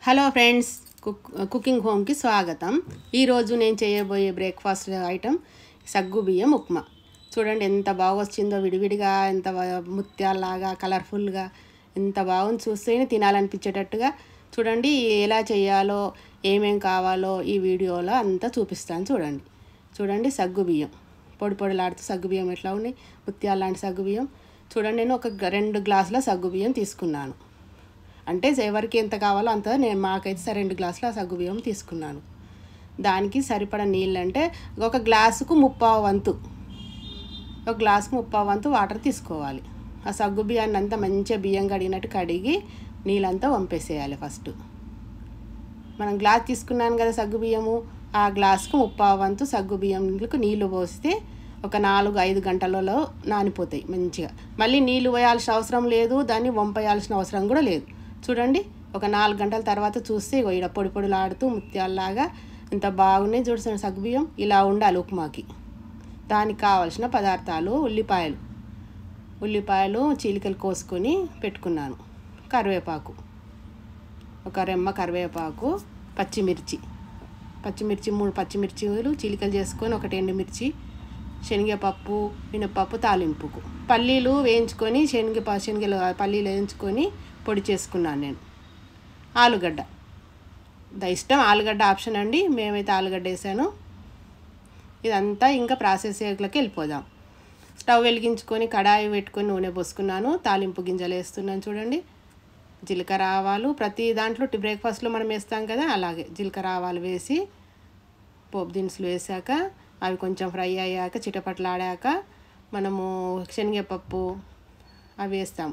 hello friends cook cooking హోమ్కి స్వాగతం ఈరోజు నేను చేయబోయే బ్రేక్ఫాస్ట్ ఐటమ్ సగ్గు బియ్యం ఉప్మా చూడండి ఎంత బాగా వచ్చిందో విడివిడిగా ఎంత బా- ముత్యాల్లాగా కలర్ఫుల్గా ఎంత బాగుంది చూస్తేనే తినాలనిపించేటట్టుగా చూడండి ఎలా చేయాలో ఏమేం కావాలో ఈ వీడియోలో అంతా చూపిస్తాను చూడండి చూడండి సగ్గు బియ్యం పొడి పొడిలాడుతూ సగ్గు బియ్యం ఎట్లా ఉన్నాయి ముత్యాల లాంటి సగ్గు బియ్యం చూడండి నేను ఒక గ- రెండు గ్లాసుల సగ్గు బియ్యం తీసుకున్నాను అంటే ఎవరికి ఎంత కావాలో అంత నేను మాకైతే సరే రెండు గ్లాసుల సగ్గు బియ్యం తీసుకున్నాను దానికి సరిపడ నీళ్ళు అంటే ఒక గ్లాసుకు ముప్పావు వంతు ఒక గ్లాసుకు ముప్పావు వంతు వాటర్ తీసుకోవాలి ఆ సగ్గు బియ్యాన్ని అంతా మంచిగా బియ్యం కడిగినట్టు కడిగి నీళ్ళంతా వంపేసేయాలి ఫస్ట్ మనం గ్లాస్ తీసుకున్నాను కదా సగ్గు బియ్యము ఆ గ్లాస్కు ముప్పావు వంతు సగ్గు బియ్యంకు నీళ్లు పోస్తే ఒక నాలుగు ఐదు గంటలలో నానిపోతాయి మంచిగా మళ్ళీ నీళ్లు పోయాల్సిన అవసరం లేదు దాన్ని వంపేయాల్సిన అవసరం కూడా లేదు చూడండి ఒక నాలుగు గంటల తర్వాత చూస్తే ఇగో ఈడ పొడి పొడిలాడుతూ ముత్యాల్లాగా ఇంత బాగున్నాయి చూడండి సగ్గు బియ్యం ఇలా ఉండాలి ఉప్మాకి దానికి కావాల్సిన పదార్థాలు ఉల్లిపాయలు ఉల్లిపాయలు చీలికలు కోసుకొని పెట్టుకున్నాను కరివేపాకు ఒక రెమ్మ కరివేపాకు పచ్చిమిర్చి పచ్చిమిర్చి మూడు పచ్చిమిర్చిలు చీలికలు చేసుకొని ఒకటి ఎండుమిర్చి శనగపప్పు మినపప్పు తాలింపుకు పల్లీలు వేయించుకొని శనగ శనగలు పల్లీలు వేయించుకొని పొడి చేసుకున్నాను నేను ఆలుగడ్డ ద ఇష్టం ఆలుగడ్డ ఆప్షన్ అండి మేమైతే ఆలుగడ్డ వేసాను ఇదంతా ఇంకా ప్రాసెస్ లోకి వెళ్ళిపోదాం స్టవ్ వెలిగించుకొని కడాయి పెట్టుకొని నూనె పోసుకున్నాను తాలింపు గింజలు వేస్తున్నాను చూడండి జీలకర్ర ఆవాలు ప్రతి దాంట్లో టి- బ్రేక్ఫాస్ట్లో మనం వేస్తాం కదా అలాగే జీలకర్ర ఆవాలు వేసి పోపు దినుసులు వేసాక అవి కొంచెం ఫ్రై అయ్యాక చిటపట్లాడాక మనము శనగపప్పు అవి వేస్తాం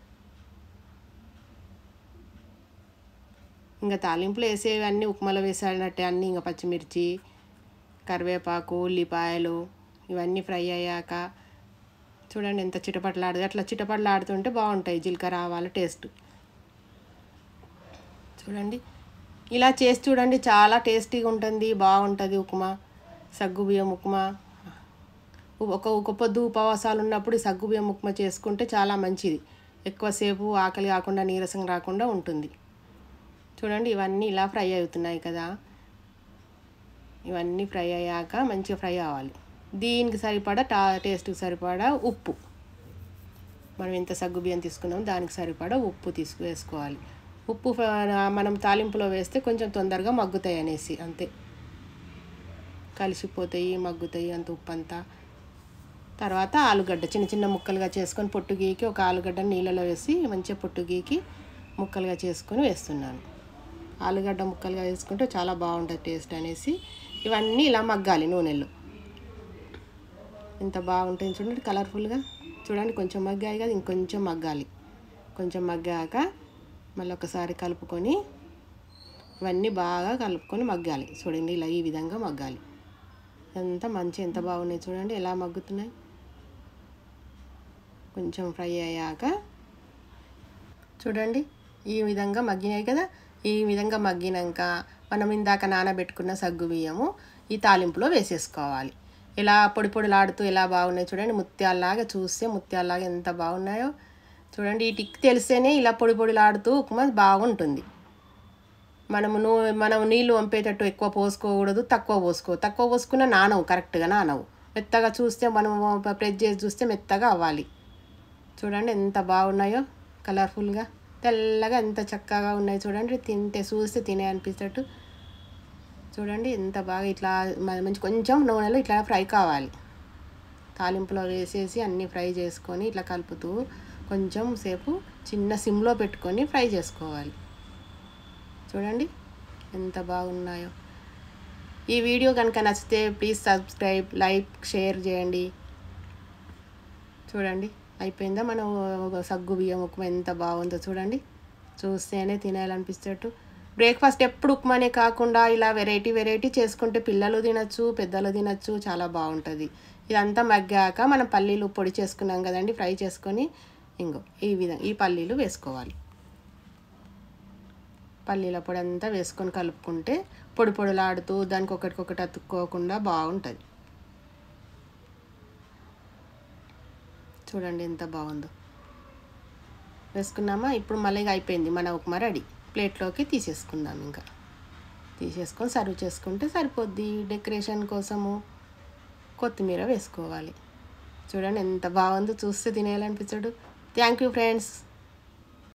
ఇంకా తాలింపులు వేసేవన్నీ ఉప్మాలో వేసాడినట్టే అన్నీ ఇంకా పచ్చిమిర్చి కరివేపాకు ఉల్లిపాయలు ఇవన్నీ ఫ్రై అయ్యాక చూడండి ఎంత చిటపట్లాడుతుంది అట్లా చిటపట్లాడుతుంటే బాగుంటాయి జీలకర్ర ఆవాల టేస్ట్ చూడండి ఇలా చేసి చూడండి చాలా టేస్టీగా ఉంటుంది బాగుంటుంది ఉప్మా సగ్గు బియ్యం ఉప్మా ఒక ఒక పొద్దు ఉపవాసాలు ఉన్నప్పుడు ఈ సగ్గు బియ్యం ఉప్మా చేసుకుంటే చాలా మంచిది ఎక్కువసేపు ఆకలి కాకుండా నీరసం రాకుండా ఉంటుంది చూడండి ఇవన్నీ ఇలా ఫ్రై అవుతున్నాయి కదా ఇవన్నీ ఫ్రై అయ్యాక మంచిగా ఫ్రై అవ్వాలి దీనికి సరిపడా టా టేస్ట్కి సరిపడా ఉప్పు మనం ఎంత సగ్గు బియ్యం తీసుకున్నామో దానికి సరిపడా ఉప్పు తీసుకు వేసుకోవాలి ఉప్పు ఫ- మనం తాలింపులో వేస్తే కొంచెం తొందరగా మగ్గుతాయి అనేసి అంతే కలిసిపోతాయి మగ్గుతాయి అంత ఉప్పు అంతా తర్వాత ఆలుగడ్డ చిన్న చిన్న ముక్కలుగా చేసుకొని పొట్టు గీకి ఒక ఆలుగడ్డ నీళ్ళలో వేసి మంచిగా పొట్టు గీకి ముక్కలుగా చేసుకొని వేస్తున్నాను ఆలుగడ్డ ముక్కలుగా వేసుకుంటే చాలా బాగుంటుంది టేస్ట్ అనేసి ఇవన్నీ ఇలా మగ్గాలి నూనెలో ఎంత బాగుంటుంది చూడండి కలర్ఫుల్గా చూడండి కొంచెం మగ్గాయి కదా ఇంకొంచెం మగ్గాలి కొంచెం మగ్గాక మళ్ళీ ఒకసారి కలుపుకొని ఇవన్నీ బాగా కలుపుకొని మగ్గాలి చూడండి ఇలా ఈ విధంగా మగ్గాలి ఎంత మంచి ఎంత బాగున్నాయి చూడండి ఎలా మగ్గుతున్నాయి కొంచెం ఫ్రై అయ్యాక చూడండి ఈ విధంగా మగ్గినాయి కదా ఈ విధంగా మగ్గినాక మనం ఇందాక నానబెట్టుకున్న సగ్గు బియ్యము ఈ తాలింపులో వేసేసుకోవాలి ఇలా పొడి పొడిలాడుతూ ఎలా బాగున్నాయి చూడండి ముత్యాల్లాగా చూస్తే ముత్యాల్లాగా ఎంత బాగున్నాయో చూడండి ఈ టిక్ తెలిస్తేనే ఇలా పొడి పొడిలాడుతూ ఉప్మా బాగుంటుంది మనము నూ మనం నీళ్ళు వంపేటట్టు ఎక్కువ పోసుకోకూడదు తక్కువ పోసుకో తక్కువ పోసుకున్న నానవు కరెక్ట్గా నానవు మెత్తగా చూస్తే మనం ప్రెస్ చేసి చూస్తే మెత్తగా అవ్వాలి చూడండి ఎంత బాగున్నాయో కలర్ఫుల్గా తెల్లగా ఎంత చక్కగా ఉన్నాయి చూడండి తింటే చూస్తే తినే అనిపించేటట్టు చూడండి ఎంత బాగా ఇట్లా మ- మంచి కొంచెం నూనెలో ఇట్లా ఫ్రై కావాలి తాలింపులో వేసేసి అన్నీ ఫ్రై చేసుకొని ఇట్లా కలుపుతూ కొంచెం సేపు చిన్న సిమ్లో పెట్టుకొని ఫ్రై చేసుకోవాలి చూడండి ఎంత బాగున్నాయో ఈ వీడియో కనుక నచ్చితే ప్లీజ్ సబ్స్క్రైబ్ లైక్ షేర్ చేయండి చూడండి అయిపోయిందా మనం ఒక సగ్గు బియ్యం ఉప్మా ఎంత బాగుందో చూడండి చూస్తేనే తినాలనిపిస్తట్టు బ్రేక్ఫాస్ట్ ఎప్పుడు ఉప్మానే కాకుండా ఇలా వెరైటీ వెరైటీ చేసుకుంటే పిల్లలు తినచ్చు పెద్దలు తినచ్చు చాలా బాగుంటుంది ఇదంతా మగ్గాక మనం పల్లీలు పొడి చేసుకున్నాం కదండి ఫ్రై చేసుకొని ఇంకో ఈ విధంగా ఈ పల్లీలు వేసుకోవాలి పల్లీల పొడి అంతా వేసుకొని కలుపుకుంటే పొడి పొడిలాడుతూ దానికి ఒకటికొకటి అతుక్కోకుండా బాగుంటుంది చూడండి ఎంత బాగుందో వేసుకున్నామా ఇప్పుడు మళ్ళీ అయిపోయింది మన ఉప్మా రెడీ ప్లేట్లోకి తీసేసుకుందాం ఇంకా తీసేసుకొని సర్వ్ చేసుకుంటే సరిపోద్ది డెకరేషన్ కోసము కొత్తిమీర వేసుకోవాలి చూడండి ఎంత బాగుందో చూస్తే తినేయాలనిపించడు థ్యాంక్ యూ ఫ్రెండ్స్